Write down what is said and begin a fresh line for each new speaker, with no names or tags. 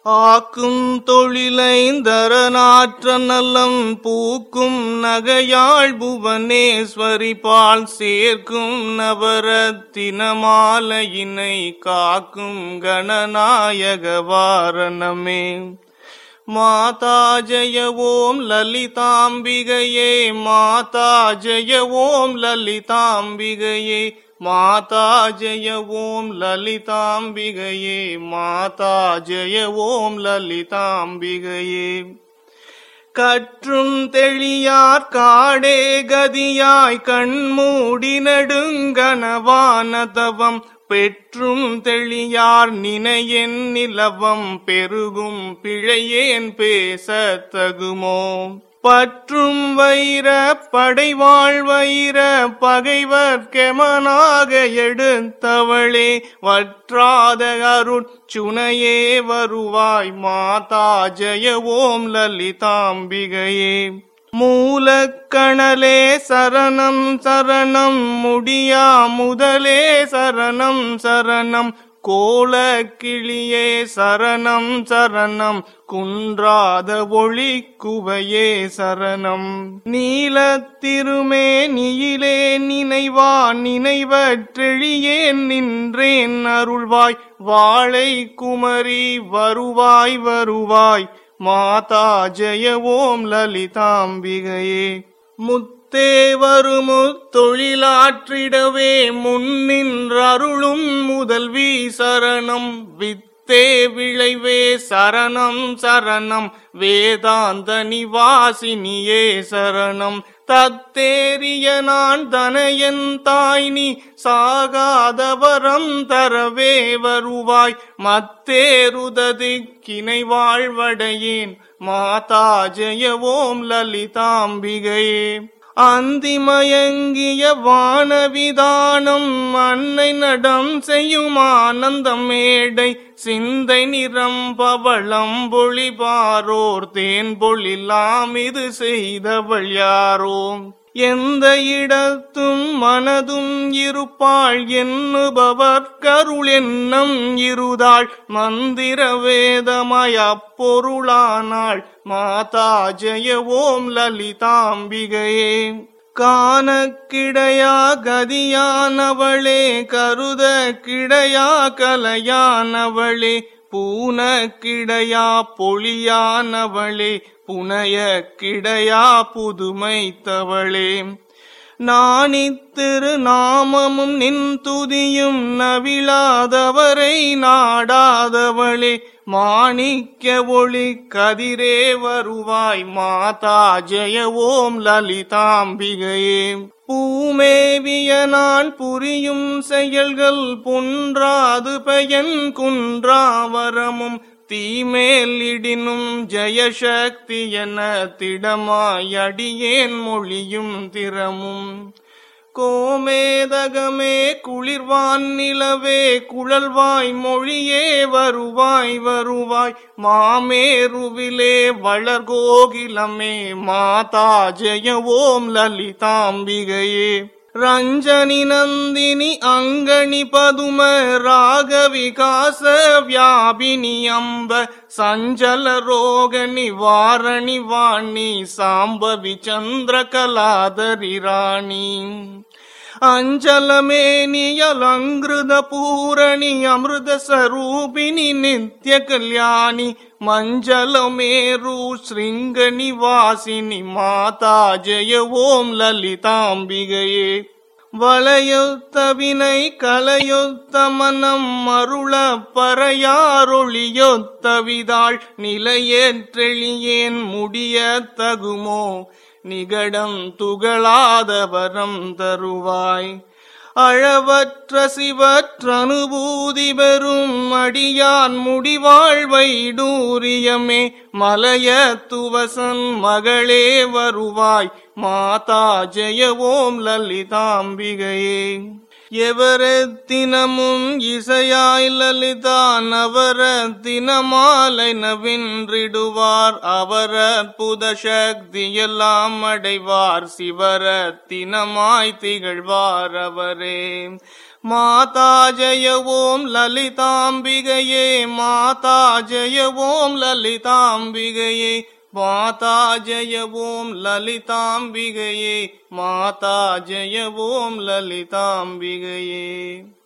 ஆக்கும் தொழிலைந்தரநாற்ற நலம் பூக்கும் நகையாள் புவனேஸ்வரி பால் சேர்க்கும் நவரத்தின மாலையினை காக்கும் கணநாயக வாரணமே மாதா ஜெய ஓம் லலிதாம்பிகையே மாதா ஜெய ஓம் லலிதாம்பிகையே மாதா ஜெய ஓம் லலிதாம்பிகையே மாதா ஜெய ஓம் லலிதாம்பிகையே கற்றும் தெளியார் காடே கதியாய் கண்மூடி நெடுங்கனவான தவம் பெற்றும் தெளியார் நினையென் நிலவம் பெருகும் பிழையேன் பேசத் தகுமோ பற்றும் வைர படைவாழ் வைர பகைவர்க்கெமனாக எடுத்தவளே வற்றாத அருட்சுனையே வருவாய் மாதா ஜெய ஓம் லலிதாம்பிகையே மூலக்கணலே சரணம் சரணம் முடியா முதலே சரணம் சரணம் கோலக்கிளியே சரணம் சரணம் குன்றாத ஒளி குவையே சரணம் நீலத்திருமே நீயிலே நினைவா நினைவற்றெழியேன் நின்றேன் அருள்வாய் வாழை குமரி வருவாய் வருவாய் மாதா ஜெய ஓம் லலிதாம்பிகையே முத்தே வருமு தொழிலாற்றிடவே முன்னின்றருளும் முதல்வி சரணம் வித்தே விளைவே சரணம் சரணம் வேதாந்த நிவாசினியே சரணம் தத்தேறிய நான் தனையன் தாய் நீ சாகாதவரம் தரவே வருவாய் மத்தேருததி கிணை வாழ்வடையேன் மாதா ஜெய ஓம் லலிதாம்பிகையே அந்திமயங்கிய வானவிதானம் அன்னை நடம் செய்யும் ஆனந்தம் மேடை சிந்தை நிறம் பவளம் பொழிபாரோர் தேன் பொழிலாம் இது செய்தவள் யாரோ எந்த இடத்தும் மனதும் இருப்பாள் எண்ணுபவர் கருள் எண்ணம் இருதாள் மந்திர வேதமய பொருளானாள் மாதா ஜெய ஓம் லலிதாம்பிகையே காணக்கிடையா கதியானவளே கருத கிடையா கலையானவளே பூனக்கிடையா பொழியானவளே புனைய கிடையா புதுமைத்தவளே நாணித்திரு நாமமும் நின் துதியும் நவிழாதவரை நாடாதவளே மாணிக்க ஒளி கதிரே வருவாய் மாதா ஜெய ஓம் லலிதாம்பிகையே பூமேவிய நான் புரியும் செயல்கள் பொன்றாது பயன் குன்றாவரமும் தீமேல் இடினும் ஜெயசக்தி என திடமாய் அடியேன் மொழியும் திறமும் கோமேதகமே குளிர்வான் நிலவே குழல்வாய் மொழியே வருவாய் வருவாய் மாமேருவிலே வளர்கோகிலமே மாதா ஜெய ஓம் லலிதாம்பிகையே ரஞ்சனி நந்தினி அங்கணி பதும ராக விகாச வியாபினி அம்ப சஞ்சல ரோக நிவாரணி வாணி சாம்பவி சந்திர கலாதரி ராணி அஞ்சலமேனியலங்கிருத பூரணி அமிர்த சரூபிணி நித்ய கல்யாணி மஞ்சளமேரு ஸ்ருங்க நிவாசினி மாதா ஜெய ஓம் லலிதாம்பிகையே வளையொத்த வினை கலையொத்த மனம் மருள பறையாரொளியொத்த விதாள் நிலையேற்றெளியேன் முடிய தகுமோ நிகடம் துகளாதவரம் தருவாய் அழவற்ற சிவற்றனுபூதி பெறும் அடியான் முடிவாழ்வைடூரியமே மலைய துவசன் மகளே வருவாய் மாதா ஜெய ஓம் லலிதாம்பிகையே எவரத்தினமும் இசையாய் லலிதா நவரத்தினமாலை நவின்றிடுவார் அவர் அற்புத சக்தியெல்லாம் அடைவார் சிவரத்தினமாய் திகழ்வார் அவரே மாதா ஜெய ஓம் லலிதாம்பிகையே மாதா ஜெய ஓம் லலிதாம்பிகையே மாதா ஜெய ஓம் லலிதாம்பிகையே மாதா ஜெய ஓம் லலிதாம்பிகையே